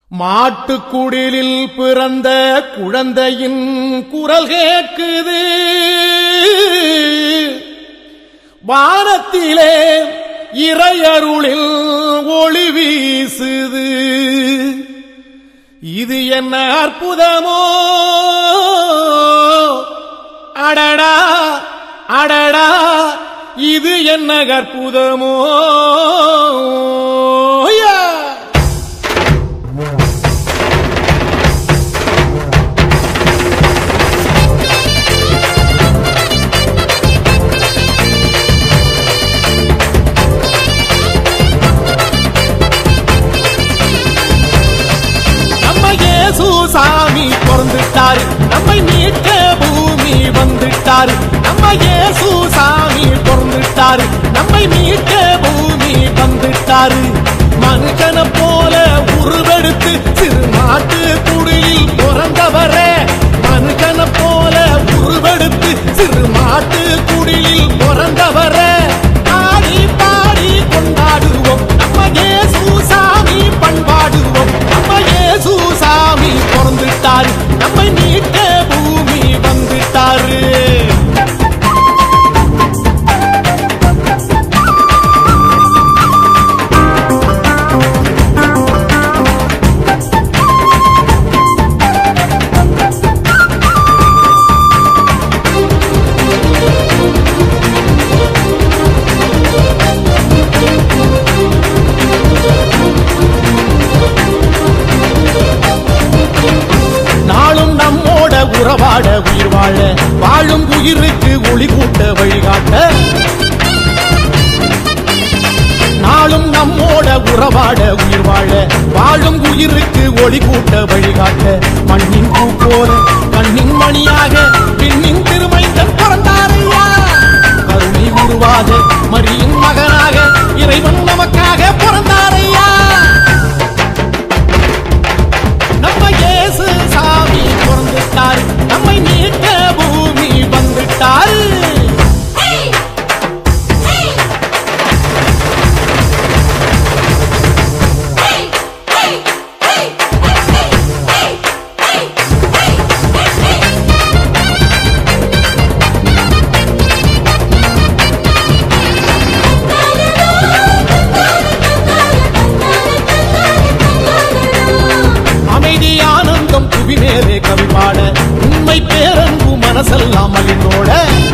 மாட்டுக்குடிலில் பிறந்த குழந்தையின் குரல் கேட்குது வானத்திலே இறையருளில் ஒளி வீசுது இது என்ன அற்புதமோ அடடா அடடா இது என்ன அற்புதமோ யா! நம்ம இயேசு சாமி பிறந்துட்டாரு நம்மை மீட்க பூமி வந்துட்டாரு நம்ம இயேசு சாமி பிறந்துட்டாரு நம்மை மீட்க பூமி வந்துட்டாரு மனுஷனை போல உருவெடுத்து சிறு நாட்டு குடியில் பிறந்தவரே மனுஷனை போல உருவெடுத்து சிறு மாட்டு குடியில் பிறந்தவரே ஆடி பாடி கொண்டாடுவோம் நம்ம இயேசு சாமி பண்பாடுவோம் நம்ம இயேசு சாமி பிறந்துட்டாரு நம்மை மீட்க பூமி வந்துட்டாரு நாளும் நம்மோட உறவாட உயிர் வாழ வாழும் உயிருக்கு ஒளி கூட்ட வழிகாட்ட நாளும் நம்மோட உறவாட உயிர் வாழ வாழும் உயிருக்கு ஒளி கூட்ட வழிகாட்ட மண்ணின் பூ போல கண்ணின் மணியாக பின்னின் திருமைந்தன் பிறந்தாரையா கருணை உருவாக மரியின் மகனாக இறைவன் நமக்காக பிறந்தாரையா நம்ம இயேசு சாமி பிறந்துட்டாரு நம்மை மீட்க பூமி வந்துட்டாரு அமைதி ஆனந்தம் புவி மேலே கவி பாட உண்மை பேரன்பு மனசெல்லாம் மகிழ்ந்தோட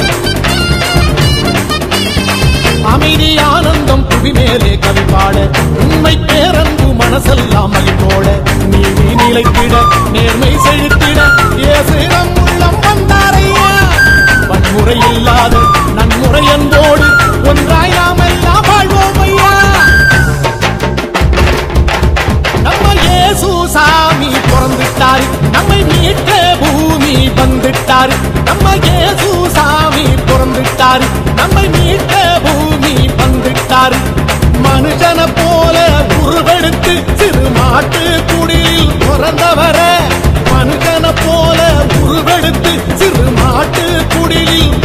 அமைதி ஆனந்தம் புவி மேலே கவி பாட உண்மை பேரன்பு மனசெல்லாம் மகிழ்ந்தோட நீதி நிலைத்திட நேர்மை செழித்திட இயேசு நம் உள்ளம் வந்தாரையா வன்முறை இல்லாத நன்முறை அன்போடு ஒன்றாய் நாம் எல்லாம் வாழ்வோம் ஐயா நம்ம இயேசு சாமி பிறந்துட்டாரு நம்மை மீட்க பூமி வந்துட்டாரு நம்ம இயேசு சாமி பிறந்துட்டாரு நம்மை மீட்க பூமி வந்துட்டாரு மனுஷனை போல உருவெடுத்து சிறு மாட்டு குடியில் பிறந்தவர மனுஷனை போல உருவெடுத்து சிறு மாட்டு குடியில்